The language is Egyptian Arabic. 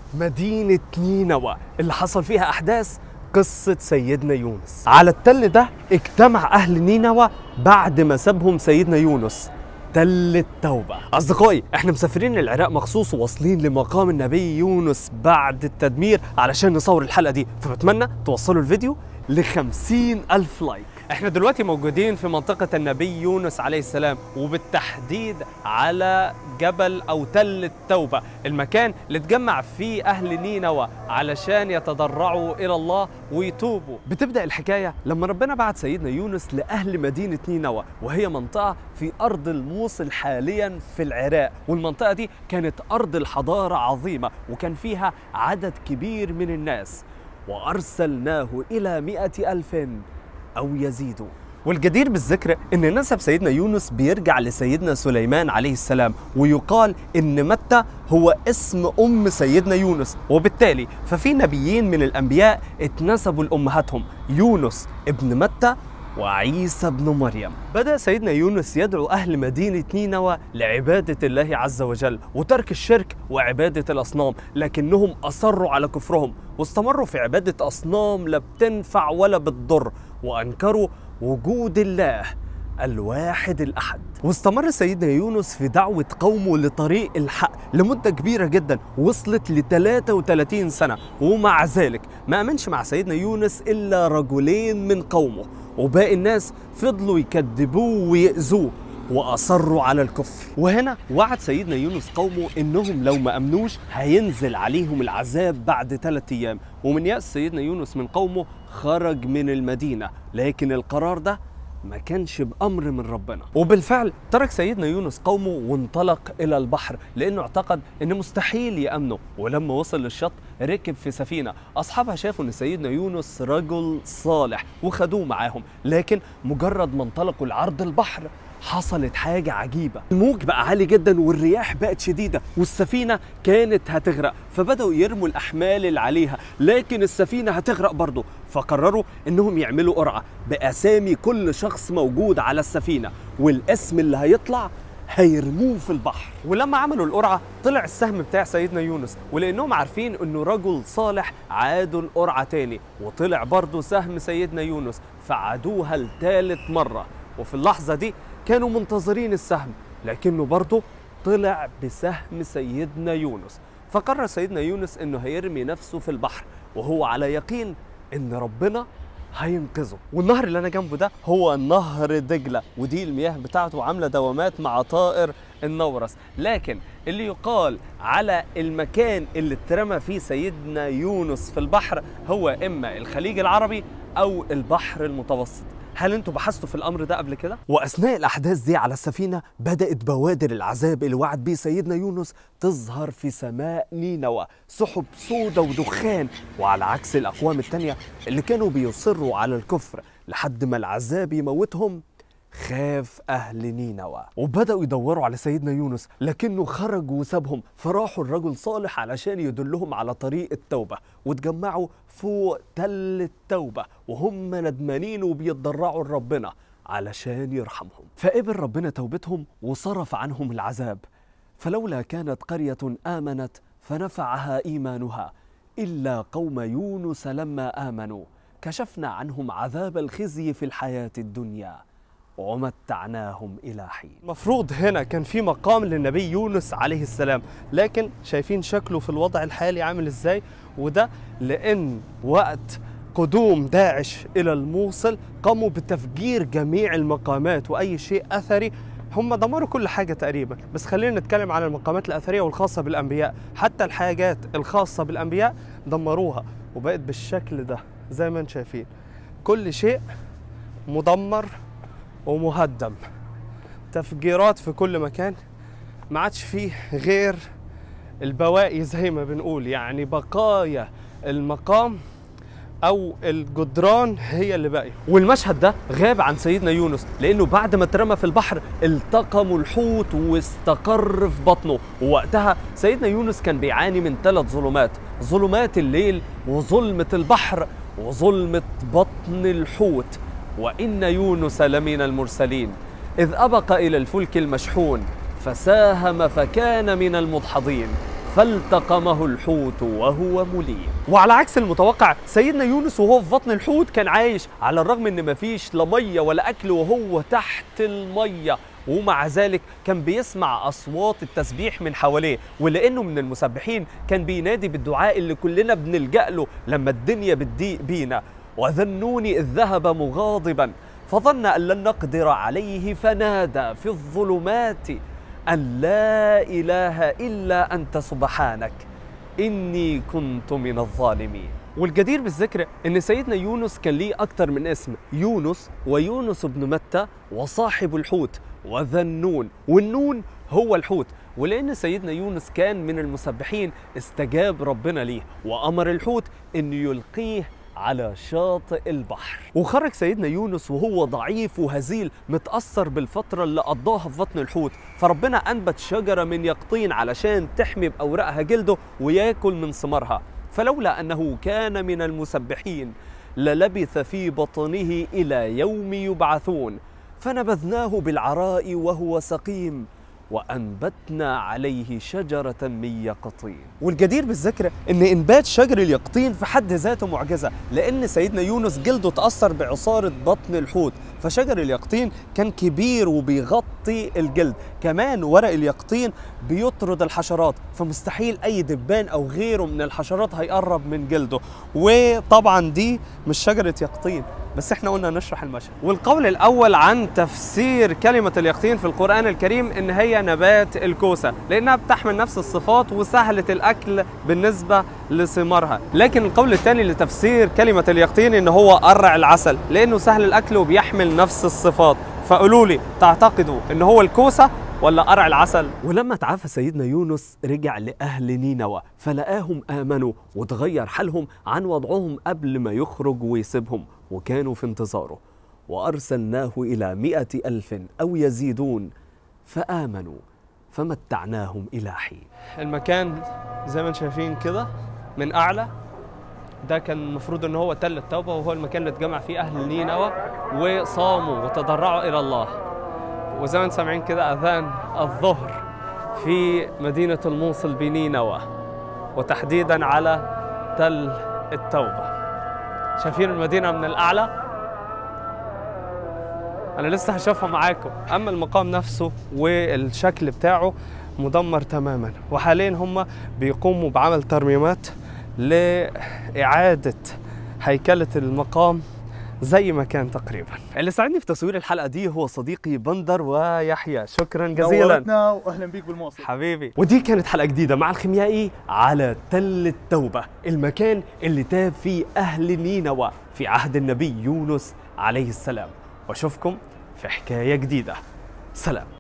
مدينة نينوى اللي حصل فيها أحداث قصة سيدنا يونس على التل ده اجتمع أهل نينوى بعد ما سابهم سيدنا يونس تل التوبة أصدقائي احنا مسافرين العراق مخصوص وواصلين لمقام النبي يونس بعد التدمير علشان نصور الحلقة دي فبتمنى توصلوا الفيديو لخمسين ألف لايك احنا دلوقتي موجودين في منطقة النبي يونس عليه السلام وبالتحديد على جبل أو تل التوبة المكان اللي اتجمع فيه أهل نينوى علشان يتضرعوا إلى الله ويتوبوا بتبدأ الحكاية لما ربنا بعت سيدنا يونس لأهل مدينة نينوى وهي منطقة في أرض الموصل حاليا في العراق والمنطقة دي كانت أرض الحضارة عظيمة وكان فيها عدد كبير من الناس وأرسلناه إلى مئة ألف أو يزيدوا والجدير بالذكر ان نسب سيدنا يونس بيرجع لسيدنا سليمان عليه السلام ويقال ان متى هو اسم ام سيدنا يونس وبالتالي ففي نبيين من الانبياء اتنسبوا لامهاتهم يونس ابن متى وعيسى ابن مريم بدأ سيدنا يونس يدعو أهل مدينة نينوى لعبادة الله عز وجل وترك الشرك وعبادة الأصنام لكنهم أصروا على كفرهم واستمروا في عبادة أصنام لا بتنفع ولا بتضر وأنكروا وجود الله الواحد الأحد واستمر سيدنا يونس في دعوة قومه لطريق الحق لمدة كبيرة جدا وصلت ل 33 سنة ومع ذلك ما أمنش مع سيدنا يونس إلا رجلين من قومه وباقي الناس فضلوا يكذبوه ويأذوه وأصروا على الكفر وهنا وعد سيدنا يونس قومه إنهم لو ما أمنوش هينزل عليهم العذاب بعد ثلاثة أيام ومن يأس سيدنا يونس من قومه خرج من المدينة لكن القرار ده ما كانش بأمر من ربنا وبالفعل ترك سيدنا يونس قومه وانطلق إلى البحر لأنه اعتقد أن مستحيل يأمنه ولما وصل للشط ركب في سفينة أصحابها شافوا أن سيدنا يونس رجل صالح وخدوه معاهم لكن مجرد ما انطلقوا لعرض البحر حصلت حاجة عجيبة الموج بقى عالي جدا والرياح بقت شديدة والسفينة كانت هتغرق فبدأوا يرموا الأحمال اللي عليها لكن السفينة هتغرق برضه فقرروا إنهم يعملوا قرعة بأسامي كل شخص موجود على السفينة والاسم اللي هيطلع هيرموه في البحر ولما عملوا القرعة طلع السهم بتاع سيدنا يونس ولأنهم عارفين أنه رجل صالح عادوا القرعة تاني وطلع برضه سهم سيدنا يونس فعادوها لثالث مرة وفي اللحظة دي كانوا منتظرين السهم لكنه برضه طلع بسهم سيدنا يونس فقرر سيدنا يونس انه هيرمي نفسه في البحر وهو على يقين ان ربنا هينقذه والنهر اللي انا جنبه ده هو نهر دجله ودي المياه بتاعته عامله دوامات مع طائر النورس لكن اللي يقال على المكان اللي اترمى فيه سيدنا يونس في البحر هو اما الخليج العربي او البحر المتوسط هل انتوا بحثتوا في الامر ده قبل كده؟ واثناء الاحداث دي على السفينه بدات بوادر العذاب اللي وعد بيه سيدنا يونس تظهر في سماء نينوى سحب سودة ودخان وعلى عكس الاقوام التانيه اللي كانوا بيصروا على الكفر لحد ما العذاب يموتهم خاف أهل نينوى وبدأوا يدوروا على سيدنا يونس لكنه خرج وسابهم فراحوا الرجل صالح علشان يدلهم على طريق التوبة وتجمعوا فوق تل التوبة وهم ندمانين وبيتضرعوا لربنا علشان يرحمهم فقبل ربنا توبتهم وصرف عنهم العذاب فلولا كانت قرية آمنت فنفعها إيمانها إلا قوم يونس لما آمنوا كشفنا عنهم عذاب الخزي في الحياة الدنيا ومتعناهم إلى حين المفروض هنا كان في مقام للنبي يونس عليه السلام لكن شايفين شكله في الوضع الحالي عامل إزاي وده لأن وقت قدوم داعش إلى الموصل قاموا بتفجير جميع المقامات وأي شيء أثري هم دمروا كل حاجة تقريبا بس خلينا نتكلم عن المقامات الأثرية والخاصة بالأنبياء حتى الحاجات الخاصة بالأنبياء دمروها وبقت بالشكل ده زي ما انتم شايفين كل شيء مدمر ومهدم تفجيرات في كل مكان ما عادش فيه غير البواقي زي ما بنقول يعني بقايا المقام او الجدران هي اللي باقيه والمشهد ده غاب عن سيدنا يونس لانه بعد ما اترمى في البحر التقموا الحوت واستقر في بطنه ووقتها سيدنا يونس كان بيعاني من ثلاث ظلمات ظلمات الليل وظلمه البحر وظلمه بطن الحوت وان يونس لمن المرسلين اذ ابق الى الفلك المشحون فساهم فكان من المدحضين فالتقمه الحوت وهو مليم وعلى عكس المتوقع سيدنا يونس وهو في بطن الحوت كان عايش على الرغم ان مفيش لا ميه ولا اكل وهو تحت الميه ومع ذلك كان بيسمع اصوات التسبيح من حواليه ولانه من المسبحين كان بينادي بالدعاء اللي كلنا بنلجا له لما الدنيا بتضيق بينا وذنوني اذ ذهب مغاضبا فظن ان لن نقدر عليه فنادى في الظلمات ان لا اله الا انت سبحانك اني كنت من الظالمين والجدير بالذكر ان سيدنا يونس كان ليه اكتر من اسم يونس ويونس بن متى وصاحب الحوت وذنون والنون هو الحوت ولان سيدنا يونس كان من المسبحين استجاب ربنا ليه وامر الحوت انه يلقيه على شاطئ البحر وخرج سيدنا يونس وهو ضعيف وهزيل متأثر بالفترة اللي قضاها في بطن الحوت فربنا أنبت شجرة من يقطين علشان تحمي بأوراقها جلده وياكل من ثمارها فلولا أنه كان من المسبحين للبث في بطنه إلى يوم يبعثون فنبذناه بالعراء وهو سقيم وأنبتنا عليه شجرة من يقطين والجدير بالذكر أن إنبات شجر اليقطين في حد ذاته معجزة لأن سيدنا يونس جلده تأثر بعصارة بطن الحوت فشجر اليقطين كان كبير وبيغطي الجلد كمان ورق اليقطين بيطرد الحشرات فمستحيل أي دبان أو غيره من الحشرات هيقرب من جلده وطبعا دي مش شجرة يقطين بس احنا قلنا نشرح المشهد والقول الاول عن تفسير كلمه اليقطين في القران الكريم ان هي نبات الكوسه لانها بتحمل نفس الصفات وسهله الاكل بالنسبه لثمارها لكن القول الثاني لتفسير كلمه اليقطين ان هو قرع العسل لانه سهل الاكل وبيحمل نفس الصفات فقولوا لي تعتقدوا ان هو الكوسه ولا قرع العسل ولما تعافى سيدنا يونس رجع لأهل نينوى فلقاهم آمنوا وتغير حالهم عن وضعهم قبل ما يخرج ويسيبهم وكانوا في انتظاره وأرسلناه إلى مئة ألف أو يزيدون فآمنوا فمتعناهم إلى حين المكان زي ما انتم شايفين كده من أعلى ده كان المفروض ان هو تل التوبه وهو المكان اللي اتجمع فيه اهل نينوى وصاموا وتضرعوا الى الله وزي ما انتم سامعين كده اذان الظهر في مدينه الموصل بنينوى وتحديدا على تل التوبه شايفين المدينه من الاعلى انا لسه هشوفها معاكم اما المقام نفسه والشكل بتاعه مدمر تماما وحاليا هم بيقوموا بعمل ترميمات لاعاده هيكله المقام زي ما كان تقريبا اللي ساعدني في تصوير الحلقه دي هو صديقي بندر ويحيى شكرا جزيلا نورتنا واهلا بيك بالمواصل حبيبي ودي كانت حلقه جديده مع الخيميائي على تل التوبه المكان اللي تاب فيه اهل نينوى في عهد النبي يونس عليه السلام واشوفكم في حكايه جديده سلام